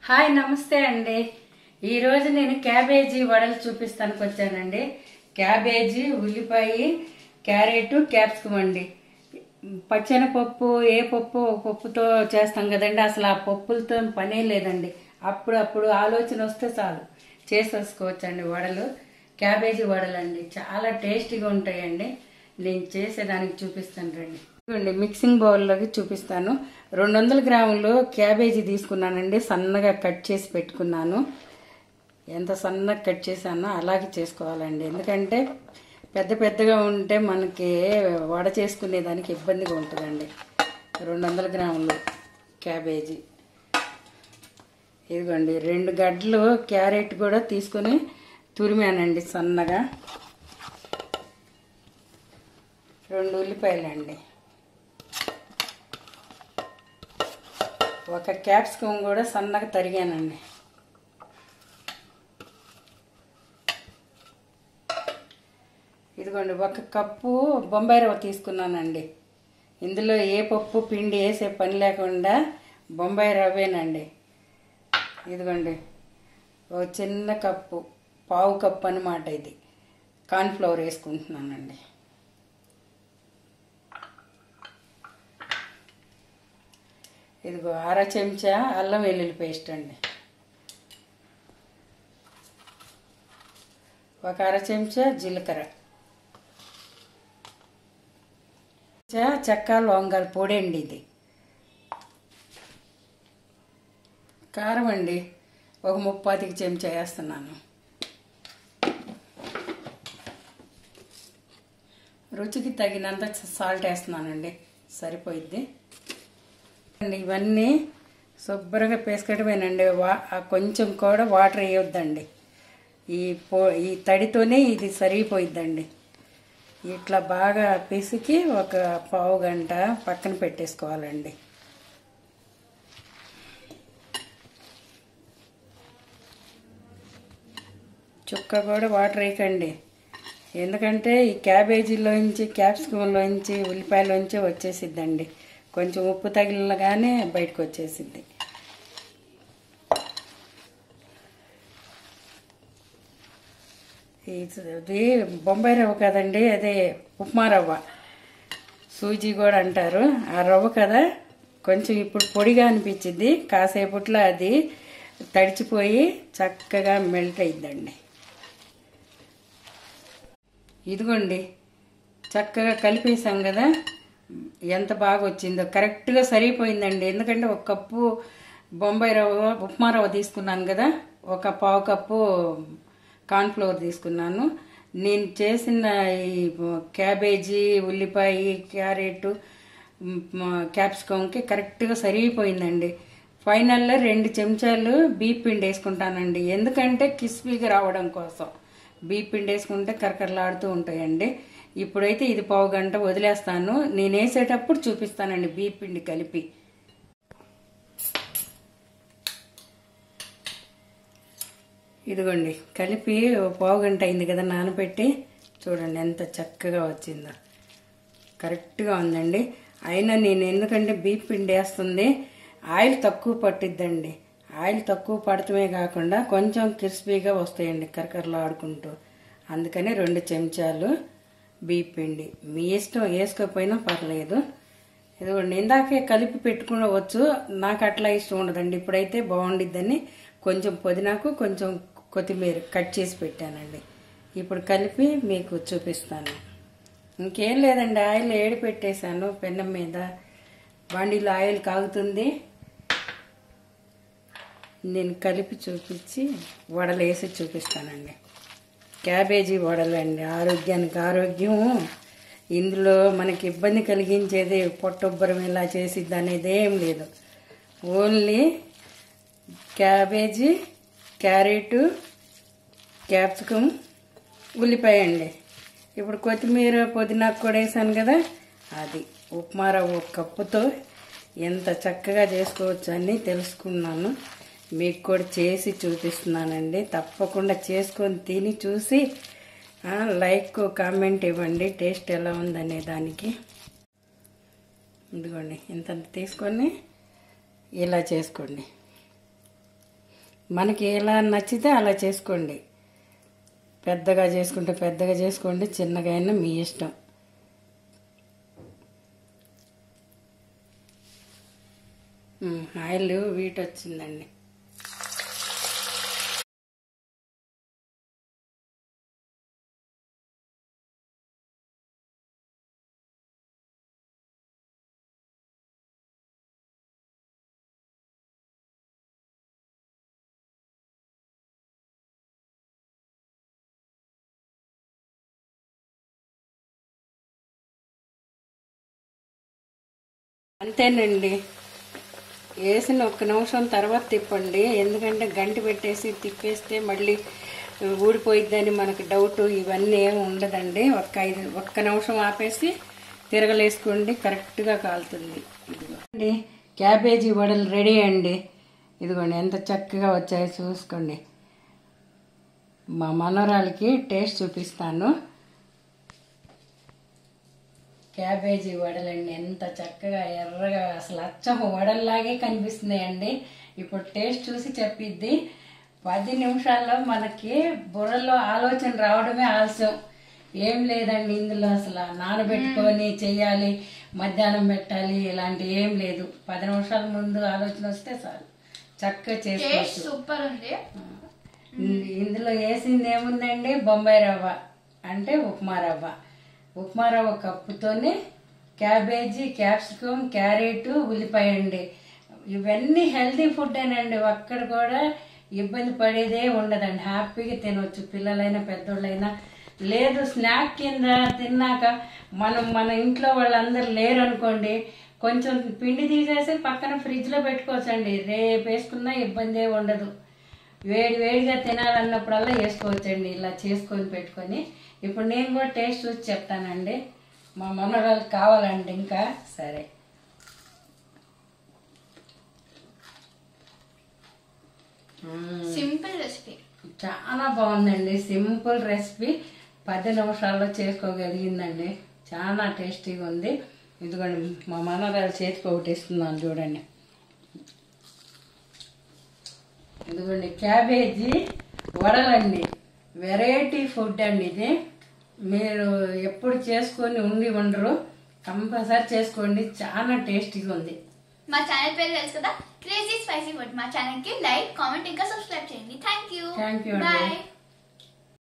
Hi నమస్తే అండి ఈ రోజు నేను క్యాబేజీ వడలు చూపిస్తానికి వచ్చానండి క్యాబేజీ ఉల్లిపాయ క్యారెట్ క్యాప్సికం అండి పచ్చెనపప్పు ఏ పప్పు ఒక పప్పుతో చేస్తాం కదండి అసలు ఆ పప్పులతో పనే లేదండి అప్పుడు అప్పుడు ఆలోచన వస్తే చాలు చేసేసుకోవచ్చండి వడలు క్యాబేజీ వడలు అండి చాలా టేస్టీగా ఉంటాయండి నేను చేసేదానికి చూపిస్తాను రండి ఇదిగోండి మిక్సింగ్ బౌల్లోకి చూపిస్తాను రెండు వందల గ్రాములు క్యాబేజీ తీసుకున్నానండి సన్నగా కట్ చేసి పెట్టుకున్నాను ఎంత సన్నగా కట్ చేశానో అలాగే చేసుకోవాలండి ఎందుకంటే పెద్ద పెద్దగా ఉంటే మనకి వడ చేసుకునేదానికి ఇబ్బందిగా ఉంటుందండి రెండు వందల గ్రాములు క్యాబేజీ ఇదిగోండి రెండు గడ్డలు క్యారెట్ కూడా తీసుకొని తురిమానండి సన్నగా రెండు ఉల్లిపాయలండి ఒక క్యాప్సికం కూడా సన్నగా తరిగానండి ఇదిగోండి ఒక కప్పు బొంబాయి రవ్వ తీసుకున్నానండి ఇందులో ఏ పప్పు పిండి వేసే పని లేకుండా బొంబాయి రవ్వేనండి ఇదిగోండి ఒక చిన్న కప్పు పావు కప్పు అనమాట ఇది కార్న్ఫ్లవర్ వేసుకుంటున్నానండి ఇదిగో అర చెంచా అల్లం వెల్లుల్లి పేస్ట్ అండి ఒక అర చెంచా జీలకర్ర చె- చెక్క లవంగాల పొడి అండి ఇది కారం అండి ఒక ముప్పాతికి చెంచా వేస్తున్నాను రుచికి తగినంత సాల్ట్ వేస్తున్నానండి సరిపోయిద్ది అండి ఇవన్నీ శుభ్రంగా పేసుకటమేనండి వా ఆ కొంచెం కూడా వాటర్ వేయొద్దండి ఈ పో ఈ తడితోనే ఇది సరిగిపోయిద్దండి ఇట్లా బాగా పిసికి ఒక పావు గంట పక్కన పెట్టేసుకోవాలండి చుక్క కూడా వాటర్ వేయకండి ఎందుకంటే ఈ క్యాబేజీలోంచి క్యాప్సికంలోంచి ఉల్లిపాయలోంచి వచ్చేసిద్దండి కొంచెం ఉప్పు తగిలినగానే బయటకు వచ్చేసిద్ది ఇది బొంబాయి రవ్వ కదండి అదే ఉప్మా రవ్వ సూజీ కూడా అంటారు ఆ రవ్వ కదా కొంచెం ఇప్పుడు పొడిగా అనిపించింది కాసేపట్లో అది తడిచిపోయి చక్కగా మెల్ట్ అయిద్దండి ఇదిగోండి చక్కగా కలిపేసాం కదా ఎంత బాగా వచ్చిందో కరెక్ట్గా సరిపోయిందండి ఎందుకంటే ఒక కప్పు బొంబాయి రవ్వ ఉప్మా రవ్వ తీసుకున్నాను కదా ఒక పావు కప్పు కార్న్ఫ్లవర్ తీసుకున్నాను నేను చేసిన ఈ క్యాబేజీ ఉల్లిపాయ క్యారెట్ క్యాప్సికంకి కరెక్ట్గా సరిగిపోయిందండి ఫైనల్లో రెండు చెంచాలు బీప్ పిండి వేసుకుంటానండి ఎందుకంటే క్రిస్పీగా రావడం కోసం బీప్ పిండి వేసుకుంటే కరకరలాడుతూ ఉంటాయండి ఇప్పుడైతే ఇది పావు గంట వదిలేస్తాను నేను వేసేటప్పుడు చూపిస్తానండి బీప్ పిండి కలిపి ఇదిగోండి కలిపి ఓ పావు గంట అయింది కదా నానబెట్టి చూడండి ఎంత చక్కగా వచ్చిందో కరెక్ట్గా ఉందండి అయినా నేను ఎందుకంటే బీప్ పిండి వేస్తుంది ఆయిల్ తక్కువ పట్టిద్దండి ఆయిల్ తక్కువ పడటమే కాకుండా కొంచెం క్రిస్పీగా వస్తాయండి కరకరలు ఆడుకుంటూ అందుకని రెండు చెంచాలు బీప్ పిండి మీ ఇష్టం వేసుకోకపోయినా పర్లేదు ఇదిగోండి ఇందాకే కలిపి పెట్టుకోవచ్చు నాకు అట్లా ఇష్టం ఉండదండి ఇప్పుడైతే బాగుండిద్దని కొంచెం పుదీనాకు కొంచెం కొత్తిమీర కట్ చేసి పెట్టానండి ఇప్పుడు కలిపి మీకు చూపిస్తాను ఇంకేం లేదండి ఆయిల్ ఏడి పెట్టేశాను పెన్నం మీద బండిలో ఆయిల్ కాగుతుంది నేను కలిపి చూపించి వడలు వేసి చూపిస్తానండి క్యాబేజీ వడలు అండి ఆరోగ్యానికి ఆరోగ్యం ఇందులో మనకి ఇబ్బంది కలిగించేది పొట్టొబ్బరం ఇలా చేసిద్ది అనేది ఏం లేదు ఓన్లీ క్యాబేజీ క్యారెట్ క్యాప్సికం ఉల్లిపాయ అండి ఇప్పుడు కొత్తిమీర పుదీనాకు కూడా వేసాను కదా అది ఉప్మా రవ్వ ఒక కప్పుతో ఎంత చక్కగా చేసుకోవచ్చు అని తెలుసుకున్నాను మీకు కూడా చేసి చూపిస్తున్నానండి తప్పకుండా చేసుకొని తిని చూసి ఆ, లైక్ కామెంట్ ఇవ్వండి టేస్ట్ ఎలా ఉందనే దానికి ఇదిగోండి ఇంత తీసుకొని ఇలా చేసుకోండి మనకి ఎలా నచ్చితే అలా చేసుకోండి పెద్దగా చేసుకుంటే పెద్దగా చేసుకోండి చిన్నగా అయినా మీ ఇష్టం ఉమ్, ఆయిల్ వీట్ వచ్చిందండి అంతేనండి వేసిన ఒక్క నిమిషం తర్వాత తిప్పండి ఎందుకంటే గంటి పెట్టేసి తిప్పేస్తే మళ్ళీ ఊడిపోయిద్దని మనకు డౌట్ ఇవన్నీ ఏమి ఉండదండి ఒక్క ఐదు ఒక్క నిమిషం ఆపేసి తిరగలేసుకోండి కరెక్ట్గా కాలుతుంది ఇదిగో అండి క్యాబేజీ వడలు రెడీ అండి ఇదిగోండి ఎంత చక్కగా వచ్చాయో చూసుకోండి మా మనవరాలకి టేస్ట్ చూపిస్తాను క్యాబేజీ వడలండి ఎంత చక్కగా ఎర్రగా అసలు అచ్చం వడల్లాగే కనిపిస్తున్నాయండి ఇప్పుడు టేస్ట్ చూసి చెప్పిద్ది పది నిమిషాల్లో మనకి బుర్రలో ఆలోచన రావడమే ఆలస్యం ఏం లేదండి ఇందులో అసలు నానబెట్టుకొని చెయ్యాలి మధ్యాహ్నం పెట్టాలి ఇలాంటి ఏం లేదు పది నిమిషాల ముందు ఆలోచన వస్తే చాలు చక్కగా చేసుకోవచ్చు సూపర్ ఉంది ఇం- ఇందులో వేసింది ఏముందండి బొంబాయి రవ్వ అంటే ఉప్మా రవ్వ ఉప్మా రవ్వ కప్పుతోనే క్యాబేజీ క్యాప్సికమ్ క్యారెట్ ఉల్లిపాయ అండి ఇవన్నీ హెల్తీ ఫుడ్ అండి ఒక్కడ కూడా ఇబ్బంది పడేదే ఉండదండి హ్యాపీగా తినవచ్చు పిల్లలైనా పెద్దోళ్ళైనా లేదు స్నాక్ కింద తిన్నాక మనం మన ఇంట్లో వాళ్ళందరూ లేరు అనుకోండి కొంచెం పిండి తీసేసి పక్కన ఫ్రిడ్జ్లో పెట్టుకోవచ్చండి రేపు వేసుకున్నా ఇబ్బంది ఉండదు వేడి వేడిగా తినాలన్నప్పుడల్లా వేసుకోవచ్చండి ఇలా చేసుకొని పెట్టుకొని ఇప్పుడు నేను కూడా టేస్ట్ చూసి చెప్తానండి మా మనవరాలకు కావాలండి ఇంకా సరే మ్మ్. సింపుల్ రెసిపీ చాలా బాగుందండి సింపుల్ రెసిపీ పది నిమిషాల్లో చేసుకోగలిగిందండి చాలా టేస్టీగా ఉంది ఇదిగోండి మా మనవరాలు చేతికి ఒకటి ఇస్తున్నాను చూడండి ఇదిగోండి క్యాబేజీ వడలండి వెరైటీ ఫుడ్ అండి ఇది మీరు ఎప్పుడు చేసుకొని ఉండి ఉండరు కంపల్సరీ చేసుకోండి చాలా టేస్టీగా ఉంది మా ఛానల్ పేరు తెలుసు కదా క్రేజీ స్పైసీ ఫుడ్ మా ఛానల్ కి లైక్ కామెంట్ ఇంకా సబ్స్క్రైబ్ చేయండి థ్యాంక్ యూ Thank you అండి. బాయ్